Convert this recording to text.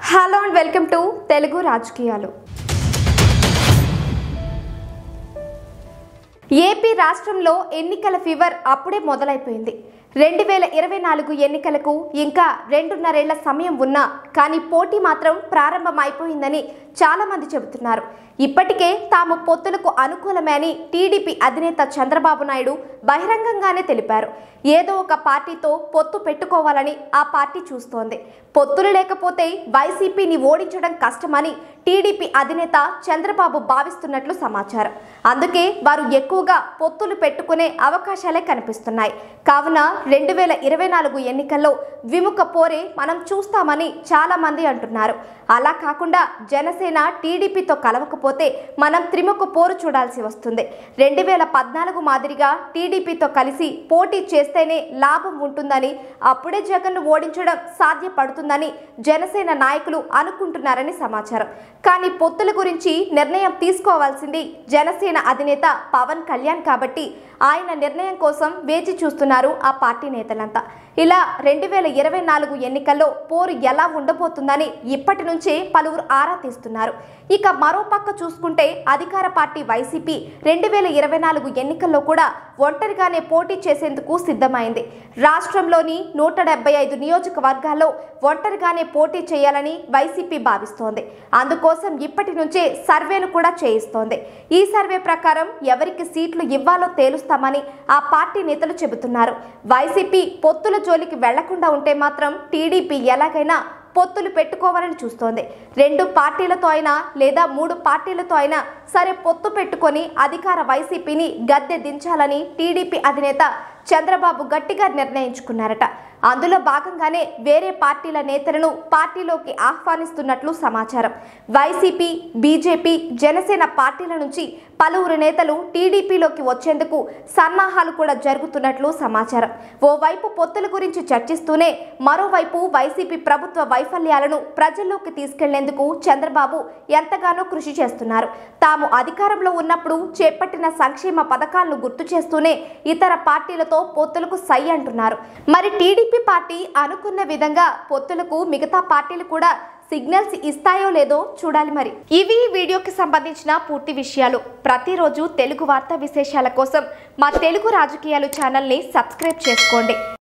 hello and welcome to Telugu రాజకీయాలు AP రాష్ట్రంలో ఎన్నికల ఫీవర్ అప్పుడే మొదలైపోయింది రెండు వేల ఇరవై నాలుగు ఎన్నికలకు ఇంకా రెండున్నరేళ్ల సమయం ఉన్నా కానీ పోటీ మాత్రం ప్రారంభమైపోయిందని చాలా మంది చెబుతున్నారు ఇప్పటికే తాము పొత్తులకు అనుకూలమే అని టీడీపీ అధినేత చంద్రబాబు నాయుడు బహిరంగంగానే తెలిపారు ఏదో ఒక పార్టీతో పొత్తు పెట్టుకోవాలని ఆ పార్టీ చూస్తోంది పొత్తులు లేకపోతే వైసీపీని ఓడించడం కష్టమని టీడీపీ అధినేత చంద్రబాబు భావిస్తున్నట్లు సమాచారం అందుకే వారు ఎక్కువగా పొత్తులు పెట్టుకునే అవకాశాలే కనిపిస్తున్నాయి కావున రెండు వేల ఇరవై నాలుగు ఎన్నికల్లో విముఖ పోరే మనం చూస్తామని చాలా మంది అంటున్నారు అలా కాకుండా జనసేన టీడీపీతో కలవకపోతే మనం త్రిముఖ పోరు చూడాల్సి వస్తుంది రెండు వేల పద్నాలుగు మాదిరిగా టీడీపీతో కలిసి పోటీ చేస్తేనే లాభం ఉంటుందని అప్పుడే జగన్ను ఓడించడం సాధ్యపడుతుందని జనసేన నాయకులు అనుకుంటున్నారని సమాచారం కానీ పొత్తుల గురించి నిర్ణయం తీసుకోవాల్సింది జనసేన అధినేత పవన్ కళ్యాణ్ కాబట్టి ఆయన నిర్ణయం కోసం వేచి చూస్తున్నారు ఆ పార్టీ నేతలంతా ఇలా రెండు వేల ఇరవై నాలుగు ఎన్నికల్లో పోరు ఎలా ఉండబోతుందని ఇప్పటి నుంచే పలువురు ఆరా తీస్తున్నారు ఇక మరో పక్క చూసుకుంటే అధికార పార్టీ వైసీపీ రెండు వేల ఇరవై నాలుగు ఎన్నికల్లో కూడా ఒంటరిగానే పోటీ చేసేందుకు సిద్ధమైంది రాష్ట్రంలోని నూట డెబ్బై ఐదు నియోజకవర్గాల్లో ఒంటరిగానే పోటీ చేయాలని వైసీపీ భావిస్తోంది అందుకోసం ఇప్పటి నుంచే సర్వేను కూడా చేయిస్తోంది ఈ సర్వే ప్రకారం ఎవరికి సీట్లు ఇవ్వాలో తేలుస్తామని ఆ పార్టీ నేతలు చెబుతున్నారు వైసీపీ పొత్తుల జోలికి వెళ్లకుండా ఉంటే మాత్రం టీడీపీ ఎలాగైనా పొత్తులు పెట్టుకోవాలని చూస్తోంది రెండు పార్టీలతో అయినా లేదా మూడు పార్టీలతో అయినా సరే పొత్తు పెట్టుకొని అధికార వైసీపీని గద్దె దించాలని టీడీపీ అధినేత చంద్రబాబు గట్టిగా నిర్ణయించుకున్నారట అందులో భాగంగానే వేరే పార్టీల నేతలను పార్టీలోకి ఆహ్వానిస్తున్నట్లు సమాచారం వైసీపీ బీజేపీ జనసేన పార్టీల నుంచి పలువురు నేతలు టీడీపీలోకి వచ్చేందుకు సన్నాహాలు కూడా జరుగుతున్నట్లు సమాచారం ఓవైపు పొత్తుల గురించి చర్చిస్తూనే మరోవైపు వైసీపీ ప్రభుత్వ వైఫల్యాలను ప్రజల్లోకి తీసుకెళ్లేందుకు చంద్రబాబు ఎంతగానో కృషి చేస్తున్నారు తాము అధికారంలో ఉన్నప్పుడు చేపట్టిన సంక్షేమ పథకాలను గుర్తు చేస్తూనే ఇతర పార్టీలతో పొత్తులకు సై అంటున్నారు మరి టీడీపీ పార్టీ అనుకున్న విధంగా పొత్తులకు మిగతా పార్టీలు కూడా సిగ్నల్స్ ఇస్తాయో లేదో చూడాలి మరి ఇవి ఈ వీడియోకి సంబంధించిన పూర్తి విషయాలు ప్రతిరోజు తెలుగు వార్తా విశేషాల కోసం మా తెలుగు రాజకీయాలు ఛానల్ని సబ్స్క్రైబ్ చేసుకోండి